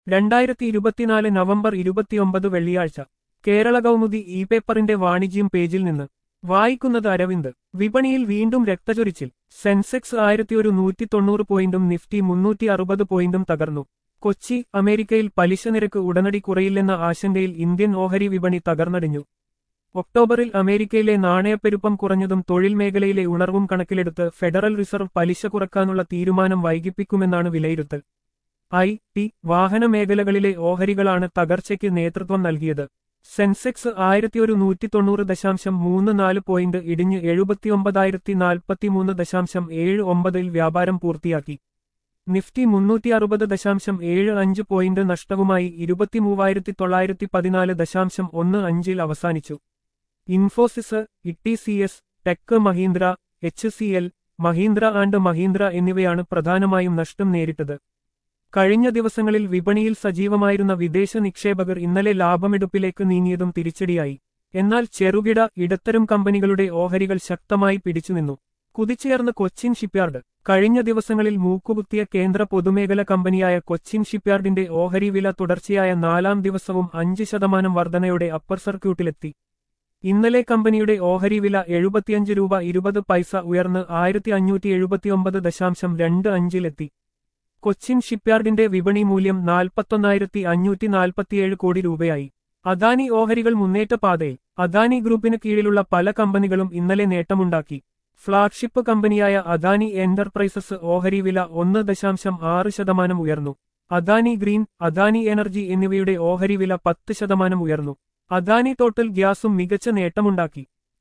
രണ്ടായിരത്തി ഇരുപത്തിനാല് നവംബർ ഇരുപത്തിയൊമ്പത് വെള്ളിയാഴ്ച കേരള കൗമുദി ഇ പേപ്പറിന്റെ വാണിജ്യം പേജിൽ നിന്ന് വായിക്കുന്നത് അരവിന്ദ് വിപണിയിൽ വീണ്ടും രക്തചൊരിച്ചിൽ സെൻസെക്സ് ആയിരത്തി ഒരു നൂറ്റി തൊണ്ണൂറ് പോയിന്റും നിഫ്റ്റി മുന്നൂറ്റി അറുപത് പോയിന്റും തകർന്നു കൊച്ചി അമേരിക്കയിൽ പലിശ നിരക്ക് ഉടനടി കുറയില്ലെന്ന ആശങ്കയിൽ ഇന്ത്യൻ ഓഹരി വിപണി തകർന്നടിഞ്ഞു ഒക്ടോബറിൽ അമേരിക്കയിലെ നാണയപ്പെരുപ്പം കുറഞ്ഞതും തൊഴിൽ മേഖലയിലെ ഉണർവും കണക്കിലെടുത്ത് ഫെഡറൽ റിസർവ് പലിശ കുറക്കാനുള്ള തീരുമാനം വൈകിപ്പിക്കുമെന്നാണ് വിലയിരുത്തൽ ഐ ടി വാഹന മേഖലകളിലെ ഓഹരികളാണ് തകർച്ചയ്ക്ക് നേതൃത്വം നൽകിയത് സെൻസെക്സ് ആയിരത്തി ഒരു നൂറ്റി തൊണ്ണൂറ് ദശാംശം മൂന്ന് നാല് പോയിന്റ് ഇടിഞ്ഞ് എഴുപത്തിയൊമ്പതായിരത്തി നാൽപ്പത്തിമൂന്ന് ദശാംശം ഏഴ് ഒമ്പതിൽ വ്യാപാരം പൂർത്തിയാക്കി നിഫ്റ്റി മുന്നൂറ്റി അറുപത് ദശാംശം ഏഴ് അഞ്ച് പോയിന്റ് നഷ്ടവുമായി ഇരുപത്തിമൂവായിരത്തി തൊള്ളായിരത്തി പതിനാല് ദശാംശം ഒന്ന് അഞ്ചിൽ അവസാനിച്ചു Infosys T C S Tech Mahindra H C L Mahindra and Mahindra എന്നിവയാണ് പ്രധാനമായും നഷ്ടം നേരിട്ടത് കഴിഞ്ഞ ദിവസങ്ങളിൽ വിപണിയിൽ സജീവമായിരുന്ന വിദേശ നിക്ഷേപകർ ഇന്നലെ ലാഭമെടുപ്പിലേക്ക് നീങ്ങിയതും തിരിച്ചടിയായി എന്നാൽ ചെറുകിട ഇടത്തരം കമ്പനികളുടെ ഓഹരികൾ ശക്തമായി പിടിച്ചുനിന്നു കുതിച്ചുയർന്ന കൊച്ചിൻ ഷിപ്പ്യാർഡ് കഴിഞ്ഞ ദിവസങ്ങളിൽ മൂക്കുകുത്തിയ കേന്ദ്ര പൊതുമേഖല കമ്പനിയായ കൊച്ചിൻ ഷിപ്പ്യാർഡിന്റെ ഓഹരി വില തുടർച്ചയായ നാലാം ദിവസവും അഞ്ച് ശതമാനം വർധനയോടെ അപ്പർ സർക്യൂട്ടിലെത്തി ഇന്നലെ കമ്പനിയുടെ ഓഹരി വില എഴുപത്തിയഞ്ച് രൂപ ഇരുപത് പൈസ ഉയർന്ന് ആയിരത്തി അഞ്ഞൂറ്റി എഴുപത്തിയൊമ്പത് ദശാംശം രണ്ട് അഞ്ചിലെത്തി കൊച്ചിൻ ഷിപ്പ്യാർഡിന്റെ വിപണി മൂല്യം നാൽപ്പത്തൊന്നായിരത്തി അഞ്ഞൂറ്റി നാൽപ്പത്തിയേഴ് കോടി രൂപയായി അദാനി ഓഹരികൾ മുന്നേറ്റ പാതയിൽ അദാനി ഗ്രൂപ്പിന് കീഴിലുള്ള പല കമ്പനികളും ഇന്നലെ നേട്ടമുണ്ടാക്കി ഫ്ളാഗ്ഷിപ്പ് കമ്പനിയായ അദാനി എന്റർപ്രൈസസ് ഓഹരി വില ഒന്ന് ദശാംശം ആറ് ശതമാനം ഉയർന്നു അദാനി ഗ്രീൻ അദാനി എനർജി എന്നിവയുടെ ഓഹരി വില പത്ത് ശതമാനം ഉയർന്നു അദാനി ടോട്ടൽ ഗ്യാസും മികച്ച നേട്ടമുണ്ടാക്കി